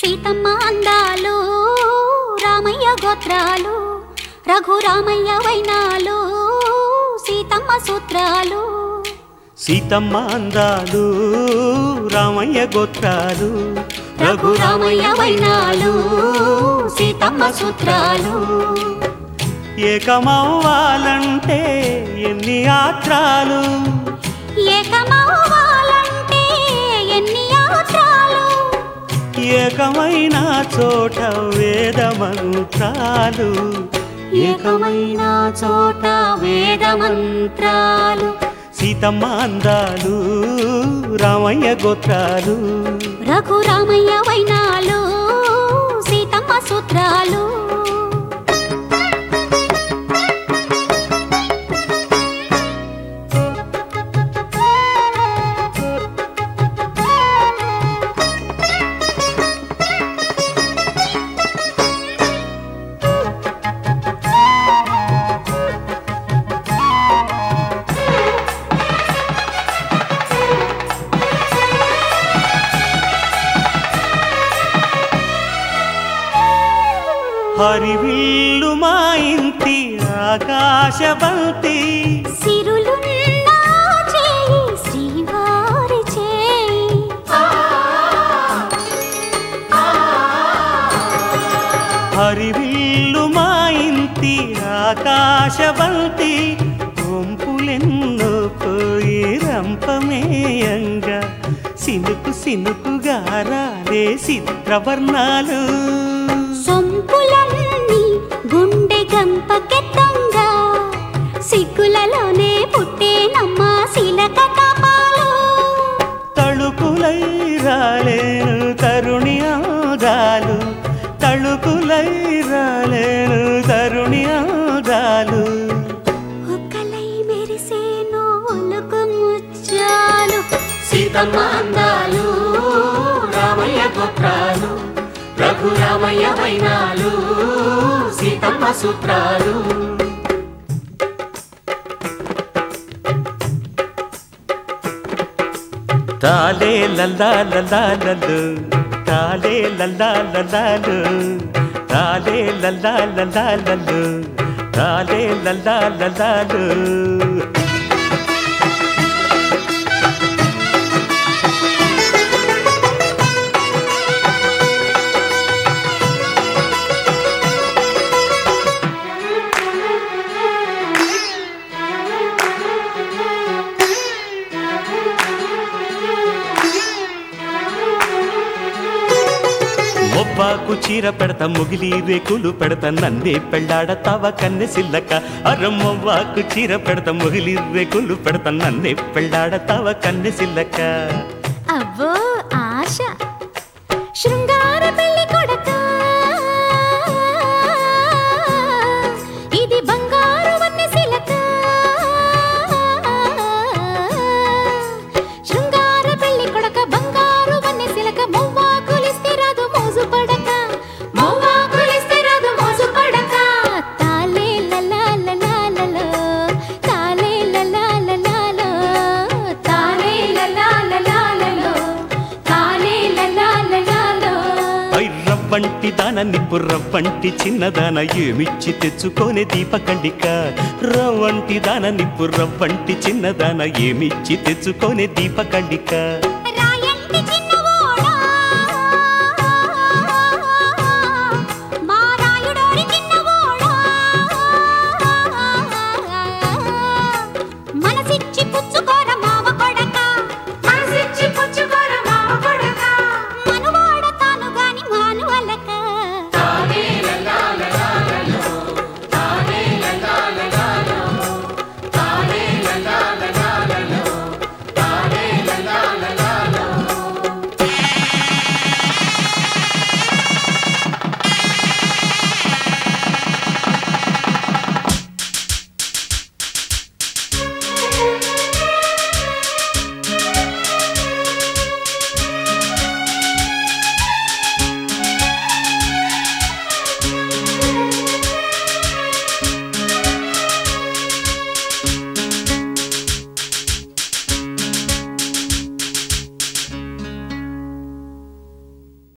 సీతమ్మ అందాలు రామయ్య గోత్రాలు రఘురామయ్య వైనాలు సీతమ్మ సూత్రాలు సీతమ్మ అందాలు రామయ్య గోత్రాలు రఘురామయ్య వైనాలు సీతమ్మ సూత్రాలు ఏకమవ్వాలంటే ఎన్ని యాత్రాలు ఏకమవ్వాలంటే ఎన్ని యాత్రాలు ఏకమైన చోట వేద మంత్రాలు ఏకమైన చోట వేద మంత్రాలు సీతమ్మ అందాలు రామయ్య గోత్రాలు రఘురామయ్య వైనాలు సీతమ్మ సూత్రాలు హరివిల్లు మా ఇంటి ఆకాశబంతి సిరులున్న చేయి శ్రీవారి చేయి హరివిల్లు మా ఇంటి ఆకాశబంతి వంపులెన్నో పోయి రంపమేయంగా సినుకు సినుకుగా రాలే చిత్రవర్ణాలు సొంపులన్నీ గుండె గంపకెత్తంగా సిగ్గులలోనే పుట్టేనమ్మ శిలక తపాలు తళుకులై రాలేను తరుణి ఆదాలు తళుకులై రాలేను తరుణి ఆదాలు ఒక్కలై మెరిసేను ఒలుకు ముచ్చాలు సీతమ్మ అందాలు రామయ్య గోత్రాలు రఘురామయ్య వైనాలు సీతమ్మ సూత్రాలు తాలే లల్లా లల్లాలలు తాలే లల్లా లల్లాలు తాలే లల్లా లల్లాలలు తాలే లల్లా లల్లాలు మొవ్వాకు చీర పెడత ముగిలి రేకులు పెడత నన్నే పెళ్ళాడతావ కన్నె సిల్లక అర మొవ్వాకు చీర పెడత ముగిలి రేకులు పెడత నన్నే పెళ్ళాడతావ కన్నె సిల్లక అవ్వో ఆశ శృంగార పెళ్లి కొడక ఇది బంగారు వన్నె సిలక శృంగార పెళ్లి కొడక బంగారు వన్నె సిలక మొవ్వా కులిస్తే రాదు మోజు పడక మొవ్వా కులిస్తే రాదు మోజు పడక తాలే లలా లలా లలా తాలే లలా లలా లలా తాలే లలా లలా లలా తాలే లలా లలా లలా ఐ రవ్వంటి దాన నిప్పు రవ్వంటి చిన్నదాన ఏమిచ్చి తెచ్చుకోనే దీపకండిక రవ్వంటి దాన నిప్పు రవ్వంటి చిన్నదాన ఏమిచ్చి తెచ్చుకోనే దీపకండిక